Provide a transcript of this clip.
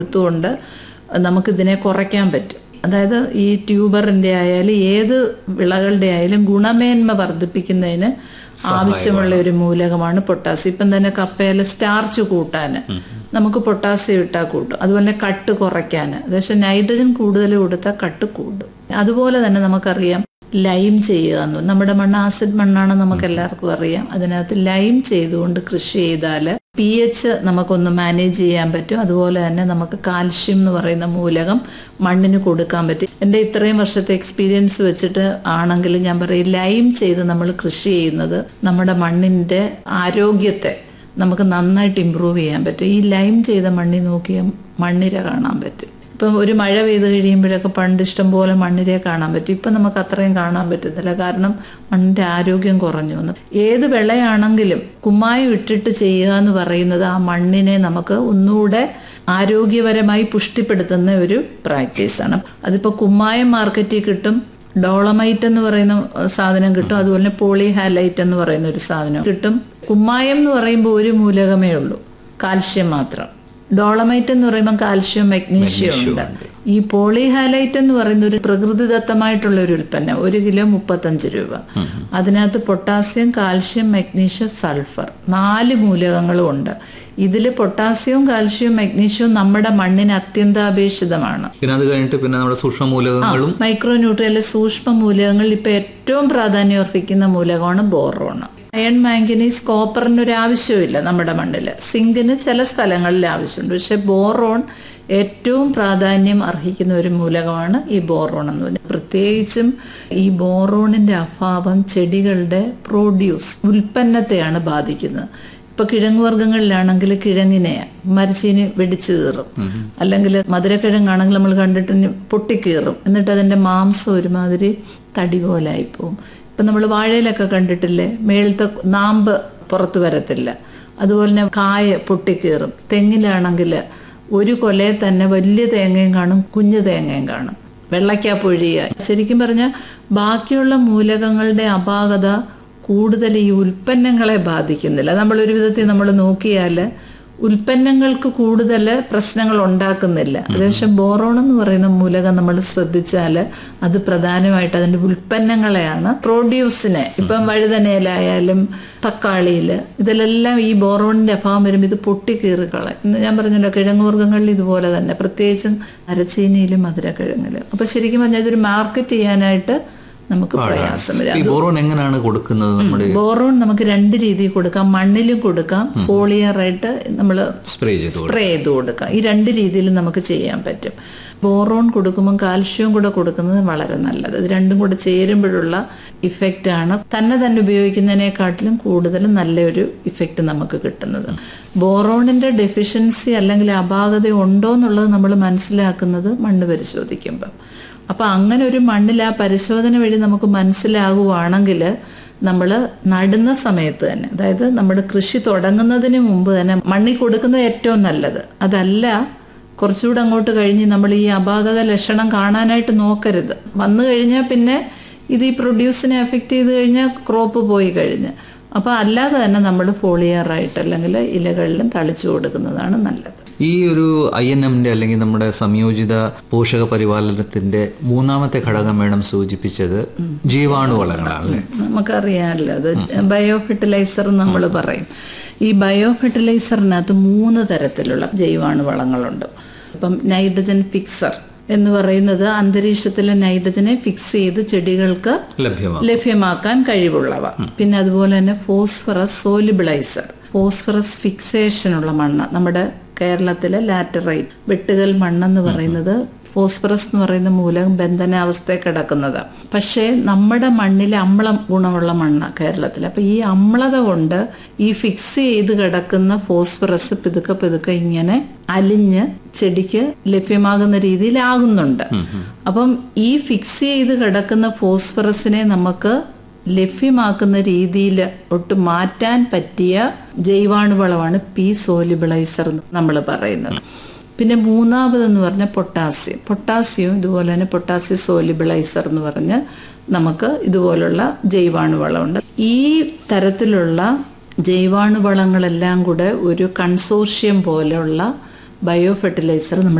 എടുത്തുകൊണ്ട് നമുക്കിതിനെ കുറയ്ക്കാൻ പറ്റും അതായത് ഈ ട്യൂബറിന്റെ ആയാലും ഏത് വിളകളുടെ ആയാലും ഗുണമേന്മ വർദ്ധിപ്പിക്കുന്നതിന് ആവശ്യമുള്ള ഒരു മൂലകമാണ് പൊട്ടാസ്യം ഇപ്പം തന്നെ കപ്പയിൽ സ്റ്റാർച്ച് കൂട്ടാൻ നമുക്ക് പൊട്ടാസ്യം ഇട്ടാൽ കൂട്ടും അതുപോലെ കട്ട് കുറയ്ക്കാൻ പക്ഷെ നൈട്രജൻ കൂടുതൽ കൊടുത്താൽ കട്ട് കൂടും അതുപോലെ തന്നെ നമുക്കറിയാം ലൈം ചെയ്യുക എന്ന് നമ്മുടെ മണ്ണ് ആസിഡ് മണ്ണാണ് നമുക്ക് എല്ലാവർക്കും അറിയാം അതിനകത്ത് ലൈം ചെയ്തുകൊണ്ട് കൃഷി ചെയ്താൽ പി എച്ച് നമുക്കൊന്ന് മാനേജ് ചെയ്യാൻ പറ്റും അതുപോലെ തന്നെ നമുക്ക് കാൽഷ്യം എന്ന് പറയുന്ന മൂലകം മണ്ണിന് കൊടുക്കാൻ പറ്റും എൻ്റെ ഇത്രയും വർഷത്തെ എക്സ്പീരിയൻസ് വെച്ചിട്ട് ആണെങ്കിൽ ഞാൻ പറയും ലൈം ചെയ്ത് നമ്മൾ കൃഷി ചെയ്യുന്നത് നമ്മുടെ മണ്ണിൻ്റെ ആരോഗ്യത്തെ നമുക്ക് നന്നായിട്ട് ഇമ്പ്രൂവ് ചെയ്യാൻ പറ്റും ഈ ലൈം ചെയ്ത മണ്ണിൽ നോക്കിയാൽ മണ്ണിര കാണാൻ പറ്റും ഇപ്പം ഒരു മഴ പെയ്ത് കഴിയുമ്പോഴൊക്കെ പണ്ട് ഇഷ്ടംപോലെ മണ്ണിരെ കാണാൻ പറ്റും ഇപ്പം നമുക്ക് അത്രയും കാണാൻ പറ്റത്തില്ല കാരണം മണ്ണിന്റെ ആരോഗ്യം കുറഞ്ഞു വന്നു ഏത് വിളയാണെങ്കിലും കുമ്മായി ഇട്ടിട്ട് ചെയ്യുക എന്ന് പറയുന്നത് ആ മണ്ണിനെ നമുക്ക് ഒന്നുകൂടെ ആരോഗ്യപരമായി പുഷ്ടിപ്പെടുത്തുന്ന ഒരു പ്രാക്ടീസാണ് അതിപ്പോൾ കുമ്മായം മാർക്കറ്റിൽ കിട്ടും ഡോളമൈറ്റ് എന്ന് പറയുന്ന സാധനം കിട്ടും അതുപോലെ പോളി ഹാലൈറ്റ് എന്ന് പറയുന്ന ഒരു സാധനം കിട്ടും കുമ്മായം എന്ന് പറയുമ്പോൾ ഒരു മൂലകമേ ഉള്ളൂ കാൽഷ്യം മാത്രം ഡോളമൈറ്റ് എന്ന് പറയുമ്പോൾ കാൽഷ്യം മഗ്നീഷ്യം ഉണ്ട് ഈ പോളിഹാലൈറ്റ് എന്ന് പറയുന്ന ഒരു പ്രകൃതിദത്തമായിട്ടുള്ള ഒരു ഉൽപ്പന്നം ഒരു കിലോ മുപ്പത്തഞ്ച് രൂപ അതിനകത്ത് പൊട്ടാസ്യം കാൽഷ്യം മഗ്നീഷ്യം സൾഫർ നാല് മൂലകങ്ങളും ഉണ്ട് ഇതിൽ പൊട്ടാസ്യവും കാൽഷ്യവും മഗ്നീഷ്യവും നമ്മുടെ മണ്ണിന് അത്യന്താപേക്ഷിതമാണ് പിന്നെ അത് കഴിഞ്ഞിട്ട് പിന്നെ നമ്മുടെ സൂക്ഷ്മ മൂലകങ്ങളും മൈക്രോ ന്യൂട്രിയലിലെ സൂക്ഷ്മ മൂലകങ്ങളിൽ ഇപ്പൊ ഏറ്റവും പ്രാധാന്യം അർഹിക്കുന്ന മൂലകമാണ് ബോറോൺ അയൺ മാംഗനീസ് കോപ്പറിന് ഒരു ആവശ്യമില്ല നമ്മുടെ മണ്ണിൽ സിങ്കിന് ചില സ്ഥലങ്ങളിൽ ആവശ്യമുണ്ട് പക്ഷെ ബോറോൺ ഏറ്റവും പ്രാധാന്യം അർഹിക്കുന്ന ഒരു മൂലകമാണ് ഈ ബോറോൺ എന്ന് പറയുന്നത് പ്രത്യേകിച്ചും ഈ ബോറോണിന്റെ അഭാവം ചെടികളുടെ പ്രൊഡ്യൂസ് ഉൽപ്പന്നത്തെയാണ് ബാധിക്കുന്നത് ഇപ്പൊ കിഴങ്ങ് വർഗ്ഗങ്ങളിലാണെങ്കിൽ കിഴങ്ങിനെ മരച്ചീനി വെടിച്ചു കീറും അല്ലെങ്കിൽ മധുരക്കിഴങ്ങാണെങ്കിൽ നമ്മൾ കണ്ടിട്ട് പൊട്ടിക്കീറും എന്നിട്ട് അതിന്റെ മാംസം ഒരുമാതിരി തടി പോലായി പോവും ഇപ്പം നമ്മൾ വാഴയിലൊക്കെ കണ്ടിട്ടില്ലേ മേളത്തെ നാമ്പ് പുറത്തു വരത്തില്ല അതുപോലെ തന്നെ കായ പൊട്ടിക്കീറും തെങ്ങിലാണെങ്കിൽ ഒരു കൊലയെ തന്നെ വലിയ തേങ്ങയും കാണും കുഞ്ഞു തേങ്ങയും കാണും വെള്ളയ്ക്ക പൊഴിയുക ശരിക്കും പറഞ്ഞാൽ ബാക്കിയുള്ള മൂലകങ്ങളുടെ അപാകത കൂടുതൽ ഈ ഉൽപ്പന്നങ്ങളെ ബാധിക്കുന്നില്ല നമ്മൾ ഒരു വിധത്തിൽ നമ്മൾ നോക്കിയാൽ ഉൽപ്പന്നങ്ങൾക്ക് കൂടുതൽ പ്രശ്നങ്ങൾ ഉണ്ടാക്കുന്നില്ല പക്ഷെ ബോറോൺ എന്ന് പറയുന്ന മൂലകം നമ്മൾ ശ്രദ്ധിച്ചാൽ അത് പ്രധാനമായിട്ട് അതിൻ്റെ ഉൽപ്പന്നങ്ങളെയാണ് പ്രൊഡ്യൂസിനെ ഇപ്പം വഴുതനയിലായാലും തക്കാളിയിൽ ഇതിലെല്ലാം ഈ ബോറോണിന്റെ അഭാവം വരുമ്പോൾ ഇത് പൊട്ടിക്കീറുകളെ ഇന്ന് ഞാൻ പറഞ്ഞല്ലോ കിഴങ്ങുവർഗ്ഗങ്ങളിൽ ഇതുപോലെ തന്നെ പ്രത്യേകിച്ചും അരച്ചീനിയിലും മധുരക്കിഴങ്ങിലും അപ്പൊ ശരിക്കും പറഞ്ഞാൽ ഇതൊരു മാർക്കറ്റ് ചെയ്യാനായിട്ട് നമുക്ക് പ്രയാസം വരും ഈ ബോറോൺ എങ്ങനെയാണ് കൊടുക്കുന്നത് നമ്മുടെ ബോറോൺ നമുക്ക് രണ്ട് രീതിയിൽ കൊടുക്കാം മണ്ണിലും കൊടുക്കാം ഫോളിയറായിട്ട് നമ്മൾ സ്പ്രേ ചെയ്ത് സ്പ്രേ ചെയ്ത് കൊടുക്കാം ഈ രണ്ട് രീതിയിൽ നമുക്ക് ചെയ്യാൻ പറ്റും ബോറോൺ കൊടുക്കുമ്പോൾ കാൽഷ്യവും കൂടെ കൊടുക്കുന്നത് വളരെ നല്ലത് ഇത് രണ്ടും കൂടെ ചേരുമ്പോഴുള്ള ഇഫക്റ്റ് ആണ് തന്നെ തന്നെ ഉപയോഗിക്കുന്നതിനെക്കാട്ടിലും കൂടുതൽ നല്ലൊരു ഇഫക്റ്റ് നമുക്ക് കിട്ടുന്നത് ബോറോണിന്റെ ഡെഫിഷ്യൻസി അല്ലെങ്കിൽ അപാകത ഉണ്ടോ എന്നുള്ളത് നമ്മൾ മനസ്സിലാക്കുന്നത് മണ്ണ് പരിശോധിക്കുമ്പോൾ അപ്പൊ അങ്ങനെ ഒരു മണ്ണിൽ ആ പരിശോധന വഴി നമുക്ക് മനസ്സിലാകുവാണെങ്കിൽ നമ്മൾ നടുന്ന സമയത്ത് തന്നെ അതായത് നമ്മുടെ കൃഷി തുടങ്ങുന്നതിന് മുമ്പ് തന്നെ മണ്ണിൽ കൊടുക്കുന്നത് ഏറ്റവും നല്ലത് അതല്ല കുറച്ചുകൂടെ അങ്ങോട്ട് കഴിഞ്ഞ് നമ്മൾ ഈ അപാകത ലക്ഷണം കാണാനായിട്ട് നോക്കരുത് വന്നു കഴിഞ്ഞാൽ പിന്നെ ഇത് ഈ പ്രൊഡ്യൂസിനെ എഫക്റ്റ് ചെയ്ത് കഴിഞ്ഞാൽ ക്രോപ്പ് പോയി കഴിഞ്ഞ് അപ്പോൾ അല്ലാതെ തന്നെ നമ്മൾ ഫോളിയറായിട്ട് അല്ലെങ്കിൽ ഇലകളിലും തളിച്ചു കൊടുക്കുന്നതാണ് നല്ലത് ഈ ഒരു ഐ എൻ എമ്മിന്റെ അല്ലെങ്കിൽ നമ്മുടെ സംയോജിത പോഷക പരിപാലനത്തിന്റെ മൂന്നാമത്തെ ഘടകം വേണം സൂചിപ്പിച്ചത് ജീവാണു വളങ്ങളാണ് അല്ലേ നമുക്കറിയാമല്ലോ അത് ബയോ ഫെർട്ടിലൈസർ നമ്മൾ പറയും ഈ ബയോ ഫെർട്ടിലൈസറിനകത്ത് മൂന്ന് തരത്തിലുള്ള ജൈവാണു വളങ്ങളുണ്ട് ഇപ്പം നൈട്രജൻ ഫിക്സർ എന്ന് പറയുന്നത് അന്തരീക്ഷത്തിലെ നൈട്രജനെ ഫിക്സ് ചെയ്ത് ചെടികൾക്ക് ലഭ്യമാണ് ലഭ്യമാക്കാൻ കഴിവുള്ളവ പിന്നെ അതുപോലെ തന്നെ ഫോസ്ഫറസ് സോലിബിളൈസർ ഫോസ്ഫറസ് ഫിക്സേഷനുള്ള മണ്ണ് നമ്മുടെ കേരളത്തിലെ ലാറ്ററൈറ്റ് വെട്ടുകൽ മണ്ണെന്ന് പറയുന്നത് ഫോസ്ഫറസ് എന്ന് പറയുന്ന മൂലകം ബന്ധനാവസ്ഥയിൽ കിടക്കുന്നത് പക്ഷേ നമ്മുടെ മണ്ണിലെ അമ്ലം ഗുണമുള്ള മണ്ണാണ് കേരളത്തിൽ അപ്പൊ ഈ അമ്ലത കൊണ്ട് ഈ ഫിക്സ് ചെയ്ത് കിടക്കുന്ന ഫോസ്ഫറസ് പിതുക്കെ പിതുക്കെ ഇങ്ങനെ അലിഞ്ഞ് ചെടിക്ക് ലഭ്യമാകുന്ന രീതിയിലാകുന്നുണ്ട് അപ്പം ഈ ഫിക്സ് ചെയ്ത് കിടക്കുന്ന ഫോസ്ഫറസിനെ നമുക്ക് ലഭ്യമാക്കുന്ന രീതിയിൽ ഒട്ട് മാറ്റാൻ പറ്റിയ ജൈവാണുവളമാണ് പി സോലിബിളൈസർ നമ്മൾ പറയുന്നത് പിന്നെ മൂന്നാമതെന്ന് പറഞ്ഞാൽ പൊട്ടാസ്യം പൊട്ടാസ്യം ഇതുപോലെ തന്നെ പൊട്ടാസ്യം സോലിബിളൈസർ എന്ന് പറഞ്ഞ് നമുക്ക് ഇതുപോലുള്ള ജൈവാണുവളമുണ്ട് ഈ തരത്തിലുള്ള ജൈവാണുവളങ്ങളെല്ലാം കൂടെ ഒരു കൺസോർഷ്യം പോലെയുള്ള ബയോ ഫെർട്ടിലൈസർ നമ്മൾ